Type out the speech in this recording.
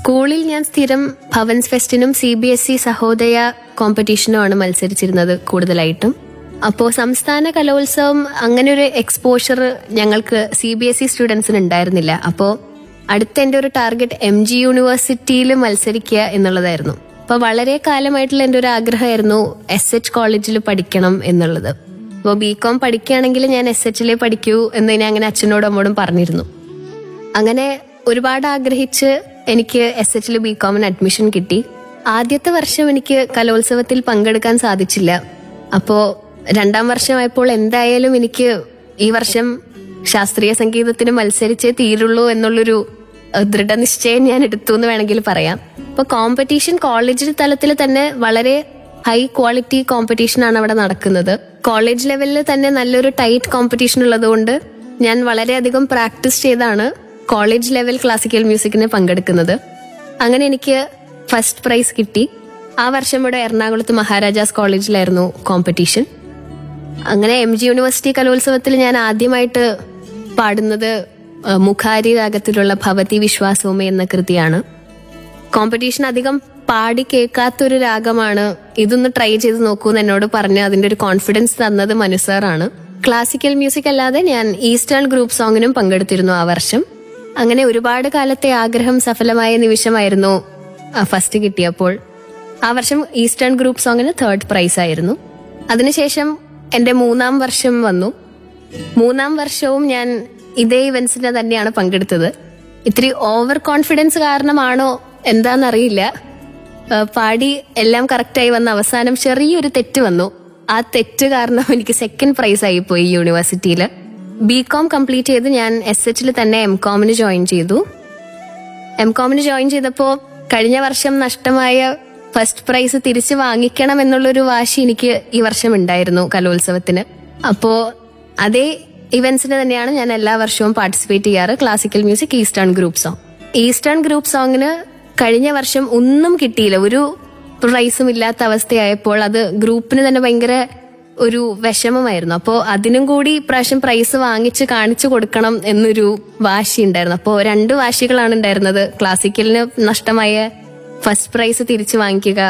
സ്കൂളിൽ ഞാൻ സ്ഥിരം ഭവൻസ് ഫെസ്റ്റിനും C B S E Sahodaya കോമ്പറ്റീഷനുമാണ് മത്സരിച്ചിരുന്നത് കൂടുതലായിട്ടും അപ്പോൾ സംസ്ഥാന കലോത്സവം അങ്ങനെ ഒരു എക്സ്പോഷർ ഞങ്ങൾക്ക് സി ബി എസ് ഇ സ്റ്റുഡൻസിന് ഉണ്ടായിരുന്നില്ല അപ്പോൾ അടുത്ത എൻ്റെ ഒരു ടാർഗറ്റ് എം ജി യൂണിവേഴ്സിറ്റിയിൽ മത്സരിക്കുക എന്നുള്ളതായിരുന്നു അപ്പോൾ വളരെ കാലമായിട്ടുള്ള എൻ്റെ ഒരു ആഗ്രഹമായിരുന്നു എസ് എച്ച് കോളേജിൽ പഠിക്കണം എന്നുള്ളത് അപ്പോൾ ബി കോം പഠിക്കുകയാണെങ്കിൽ ഞാൻ എസ് എച്ചിലേ പഠിക്കൂ എന്ന് ഞാൻ അങ്ങനെ അച്ഛനോടും അമ്മോടും പറഞ്ഞിരുന്നു അങ്ങനെ ഒരുപാട് ആഗ്രഹിച്ച് എനിക്ക് എസ് എച്ചിൽ ബി കോമിന് അഡ്മിഷൻ കിട്ടി ആദ്യത്തെ വർഷം എനിക്ക് കലോത്സവത്തിൽ പങ്കെടുക്കാൻ സാധിച്ചില്ല അപ്പോ രണ്ടാം വർഷമായപ്പോൾ എന്തായാലും എനിക്ക് ഈ വർഷം ശാസ്ത്രീയ സംഗീതത്തിന് മത്സരിച്ചേ തീരുള്ളൂ എന്നുള്ളൊരു ഏഹ്, ദൃഢനിശ്ചയം ഞാൻ എടുത്തു എന്ന് വേണമെങ്കിൽ പറയാം അപ്പൊ കോമ്പറ്റീഷൻ കോളേജ് തലത്തിൽ തന്നെ വളരെ ഹൈ ക്വാളിറ്റി കോമ്പറ്റീഷൻ ആണ് അവിടെ നടക്കുന്നത് കോളേജ് ലെവലിൽ തന്നെ നല്ലൊരു ടൈറ്റ് കോമ്പറ്റീഷൻ ഉള്ളതുകൊണ്ട് ഞാൻ വളരെയധികം പ്രാക്ടീസ് ചെയ്താണ് കോളേജ് ലെവൽ ക്ലാസിക്കൽ മ്യൂസിക്കിന് പങ്കെടുക്കുന്നത് അങ്ങനെ എനിക്ക് ഫസ്റ്റ് പ്രൈസ് കിട്ടി ആ വർഷം ഇവിടെ എറണാകുളത്ത് മഹാരാജാസ് കോളേജിലായിരുന്നു കോമ്പറ്റീഷൻ അങ്ങനെ എം ജി യൂണിവേഴ്സിറ്റി കലോത്സവത്തിൽ ഞാൻ ആദ്യമായിട്ട് പാടുന്നത് ആ, മുഖാരി രാഗത്തിലുള്ള ഭവതി വിശ്വാസവുമേ എന്ന കൃതിയാണ് കോമ്പറ്റീഷൻ അധികം പാടി കേൾക്കാത്തൊരു രാഗമാണ് ഇതൊന്ന് ട്രൈ ചെയ്ത് നോക്കൂ എന്ന് എന്നോട് പറഞ്ഞ് അതിന്റെ ഒരു കോൺഫിഡൻസ് തന്നത് മനുസാറാണ് ക്ലാസിക്കൽ മ്യൂസിക് അല്ലാതെ ഞാൻ ഈസ്റ്റേൺ ഗ്രൂപ്പ് സോങ്ങിനും പങ്കെടുത്തിരുന്നു ആ വർഷം അങ്ങനെ ഒരുപാട് കാലത്തെ ആഗ്രഹം സഫലമായ നിമിഷമായിരുന്നു ഫസ്റ്റ് കിട്ടിയപ്പോൾ ആ വർഷം ഈസ്റ്റേൺ ഗ്രൂപ്പ് സോങ്ങിന് തേർഡ് പ്രൈസ് ആയിരുന്നു അതിനുശേഷം എന്റെ മൂന്നാം വർഷം വന്നു മൂന്നാം വർഷവും ഞാൻ ഇതേ ഇവന്റ്സിന് തന്നെയാണ് പങ്കെടുത്തത് ഇത്തിരി ഓവർ കോൺഫിഡൻസ് കാരണമാണോ എന്താണെന്നറിയില്ല ആ, പാടി എല്ലാം കറക്റ്റായി വന്ന അവസാനം ചെറിയൊരു തെറ്റ് വന്നു ആ തെറ്റ് കാരണം എനിക്ക് സെക്കൻഡ് പ്രൈസ് ആയി പോയി യൂണിവേഴ്സിറ്റിയിൽ ബി കോം കംപ്ലീറ്റ് ചെയ്ത് ഞാൻ എസ് എച്ചിൽ തന്നെ എം കോമിന് ജോയിൻ ചെയ്തു എം കോമിന് ജോയിൻ ചെയ്തപ്പോ കഴിഞ്ഞ വർഷം നഷ്ടമായ ഫസ്റ്റ് പ്രൈസ് തിരിച്ചു വാങ്ങിക്കണം എന്നുള്ളൊരു വാശി എനിക്ക് ഈ വർഷം ഉണ്ടായിരുന്നു കലോത്സവത്തിന് അപ്പോ അതേ ഇവന്റ്സിന് തന്നെയാണ് ഞാൻ എല്ലാ വർഷവും പാർട്ടിസിപ്പേറ്റ് ചെയ്യാറ് classical music eastern group song eastern group സോങ്ങിന് കഴിഞ്ഞ വർഷം ഒന്നും കിട്ടിയില്ല ഒരു പ്രൈസും ഇല്ലാത്ത അവസ്ഥയായപ്പോൾ അത് ഗ്രൂപ്പിന് തന്നെ ഭയങ്കര ഒരു വിഷമമായിരുന്നു അപ്പോൾ അതിനും കൂടി ഇപ്രാവശ്യം പ്രൈസ് വാങ്ങിച്ച് കാണിച്ചു കൊടുക്കണം എന്നൊരു വാശി ഉണ്ടായിരുന്നു അപ്പോൾ രണ്ട് വാശികളാണ് ഉണ്ടായിരുന്നത് ക്ലാസിക്കലിന് നഷ്ടമായ ഫസ്റ്റ് പ്രൈസ് തിരിച്ചു വാങ്ങിക്കുക